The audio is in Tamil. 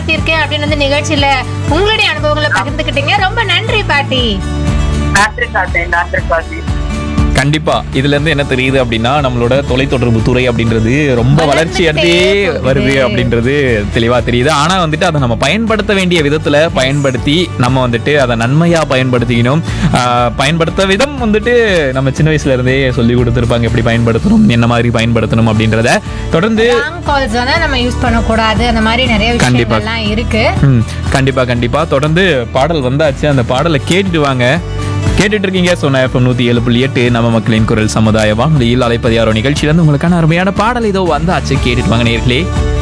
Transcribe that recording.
பயன்படுத்தியிருக்கேன் அப்படின்னு வந்து நிகழ்ச்சியில உங்களுடைய அனுபவங்களை பகிர்ந்துக்கிட்டீங்க ரொம்ப நன்றி பாட்டி நன்றி கார்த்தி நன்றி கார்த்தி கண்டிப்பா இதுல இருந்து என்ன தெரியுது அப்படின்னா நம்மளோட தொலைத்தொடர்பு துறை அப்படின்றது ரொம்ப வளர்ச்சி அடைந்தே வளர்ந்துட்டே வருது போகுது. அப்படின்றது தெளிவா தெரியுது ஆனா வந்துட்டு அதை நம்ம பயன்படுத்த வேண்டிய விதத்துல பயன்படுத்தி நம்ம வந்துட்டு அதை நன்மையா பயன்படுத்திக்கணும் ஆஹ் பயன்படுத்த விதம் வந்துட்டு நம்ம சின்ன வயசுல இருந்தே சொல்லி கொடுத்துருப்பாங்க எப்படி பயன்படுத்தணும் என்ன மாதிரி பயன்படுத்தணும் அப்படின்றத தொடர்ந்து ராங் கால்ஸ் வந்து நம்ம யூஸ் பண்ணக்கூடாது அந்த மாதிரி நிறைய கண்டிப்பா. விஷயங்கள்லாம் இருக்கு ம், கண்டிப்பா கண்டிப்பா தொடர்ந்து பாடல் வந்தாச்சு அந்த பாடலை கேட்டுட்டு வாங்க கேட்டுட்டு இருக்கீங்க சொன்ன எஃப்எம் நூத்தி ஏழு புள்ளி எட்டு நம்ம மக்களின் குரல் சமுதாய வானொலியில் அலைப்பதியாரோ நிகழ்ச்சியிலிருந்து உங்களுக்கான அருமையான பாடல் இதோ வந்தாச்சு கேட்டுட்டு வாங்க நேர்களே